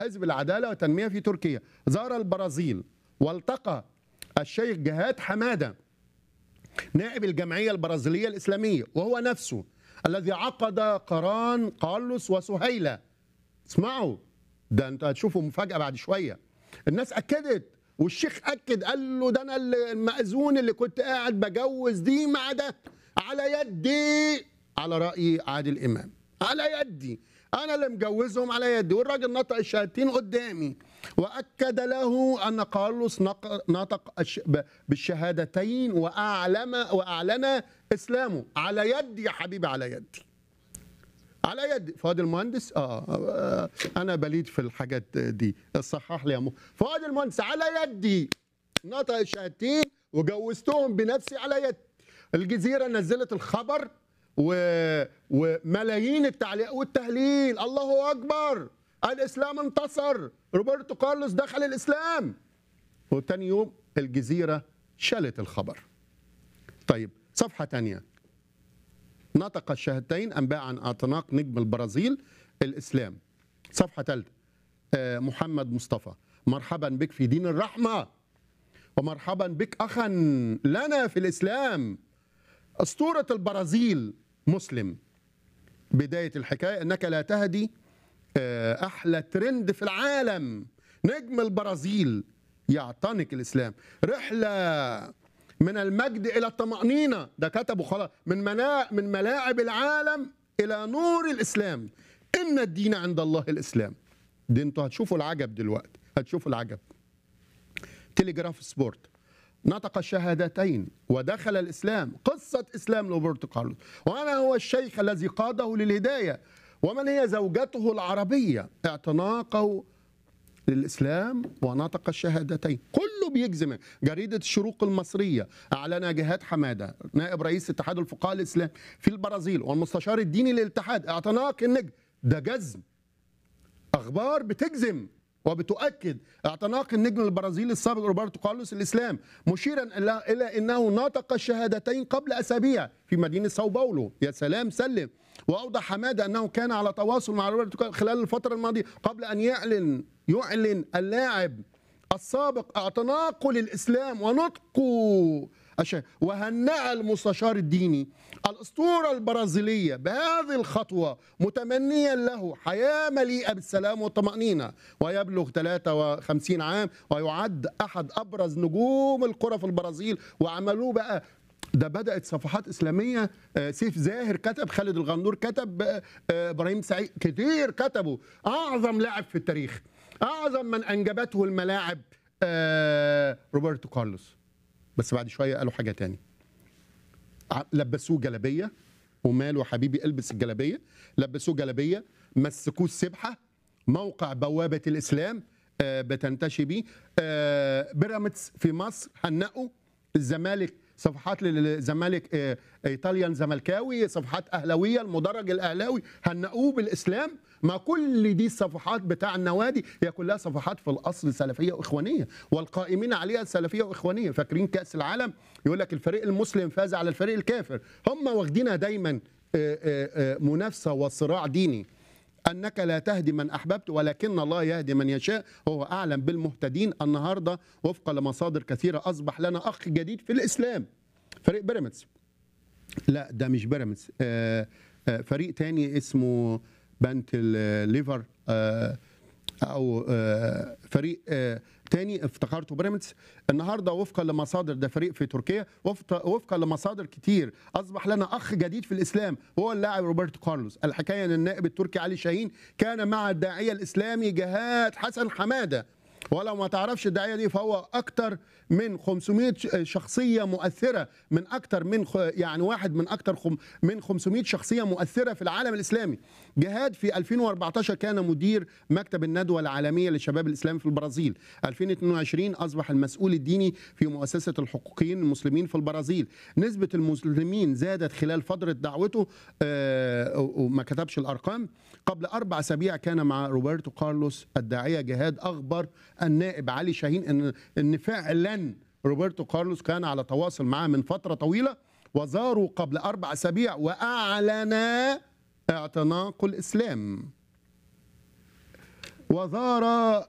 حزب العداله والتنميه في تركيا زار البرازيل والتقى الشيخ جهاد حماده نائب الجمعيه البرازيليه الاسلاميه وهو نفسه الذي عقد قران قارلوس وسهيله اسمعوا ده انت هتشوفوا مفاجاه بعد شويه الناس اكدت والشيخ اكد قال له ده انا المأذون اللي كنت قاعد بجوز دي مع ده على يدي على راي عادل امام على يدي انا اللي مجوزهم على يدي والراجل نطق الشهادتين قدامي واكد له ان كارلوس نق- نطق الش- ب- بالشهادتين واعلم واعلن اسلامه على يدي يا حبيبي على يدي على يد فؤاد المهندس آه, آه انا بليد في الحاجات دي صحح لي يا مو فؤاد المهندس على يدي نطق الشهادتين وجوزتهم بنفسي على يد الجزيره نزلت الخبر و... وملايين التعليق والتهليل الله اكبر الاسلام انتصر روبرتو كارلوس دخل الاسلام وتاني يوم الجزيره شالت الخبر طيب صفحه تانيه نطق الشهادتين انباء عن اعتناق نجم البرازيل الاسلام صفحه ثالثه آه، محمد مصطفى مرحبا بك في دين الرحمه ومرحبا بك اخا لنا في الاسلام اسطوره البرازيل مسلم بدايه الحكايه انك لا تهدي آه، احلى ترند في العالم نجم البرازيل يعتنق الاسلام رحله من المجد الى الطمانينه ده كتبه خلاص من منا من ملاعب العالم الى نور الاسلام ان الدين عند الله الاسلام دي انتوا هتشوفوا العجب دلوقتي هتشوفوا العجب تليجراف سبورت نطق الشهادتين ودخل الاسلام قصه اسلام روبرتو كارلوس وانا هو الشيخ الذي قاده للهدايه ومن هي زوجته العربيه اعتناقه للإسلام ونطق الشهادتين كله بيجزم جريدة الشروق المصرية أعلن جهاد حمادة نائب رئيس اتحاد الفقهاء الإسلام في البرازيل والمستشار الديني للاتحاد اعتناق النجم ده جزم أخبار بتجزم وبتؤكد اعتناق النجم البرازيلي السابق روبرتو كارلوس الاسلام مشيرا الى الى انه نطق الشهادتين قبل اسابيع في مدينه ساو باولو يا سلام سلم واوضح حماده انه كان على تواصل مع روبرتو كارلوس خلال الفتره الماضيه قبل ان يعلن يعلن اللاعب السابق اعتناقه للاسلام ونطقه الشهادة. وهنأ المستشار الديني الأسطورة البرازيلية بهذه الخطوة متمنيا له حياة مليئة بالسلام والطمأنينة ويبلغ 53 عام ويعد أحد أبرز نجوم الكرة في البرازيل وعملوه بقى ده بدأت صفحات إسلامية آه، سيف زاهر كتب خالد الغندور كتب آه، آه، إبراهيم سعيد كتير كتبوا أعظم لاعب في التاريخ أعظم من أنجبته الملاعب آه، روبرتو كارلوس بس بعد شويه قالوا حاجه تاني ع- لبسوه جلابيه وماله حبيبي البس الجلابيه لبسوه جلابيه مسكوه السبحه موقع بوابه الاسلام آه، بتنتشي بيه آه، بيراميدز في مصر هنقوا الزمالك صفحات للزمالك آه، ايطاليان زملكاوي صفحات اهلاويه المدرج الاهلاوي هنقوه بالاسلام ما كل دي الصفحات بتاع النوادي هي كلها صفحات في الاصل سلفيه واخوانيه والقائمين عليها سلفيه واخوانيه فاكرين كاس العالم يقول لك الفريق المسلم فاز على الفريق الكافر هم واخدينها دايما آه، آه، آه، منافسه وصراع ديني انك لا تهدي من احببت ولكن الله يهدي من يشاء هو اعلم بالمهتدين النهارده وفقا لمصادر كثيره اصبح لنا اخ جديد في الاسلام فريق بيراميدز لا ده مش بيراميدز آه، آه، فريق تاني اسمه بنت الليفر آه، او آه، فريق آه، تاني افتكرته بيراميدز النهارده وفقا لمصادر ده فريق في تركيا وفق- وفقا لمصادر كتير اصبح لنا اخ جديد في الاسلام هو اللاعب روبرتو كارلوس الحكايه ان النائب التركي علي شاهين كان مع الداعيه الاسلامي جهاد حسن حماده ولو ما تعرفش الداعيه دي فهو اكتر من 500 شخصيه مؤثره من اكتر من خ- يعني واحد من اكتر خم من 500 شخصيه مؤثره في العالم الاسلامي جهاد في 2014 كان مدير مكتب الندوه العالميه للشباب الاسلامي في البرازيل 2022 اصبح المسؤول الديني في مؤسسه الحقوقيين المسلمين في البرازيل نسبه المسلمين زادت خلال فتره دعوته آه، وما كتبش الارقام قبل اربع اسابيع كان مع روبرتو كارلوس الداعيه جهاد اخبر النائب علي شاهين ان ان فعلا روبرتو كارلوس كان على تواصل معاه من فتره طويله وزاروا قبل اربع اسابيع واعلن اعتناق الاسلام وزار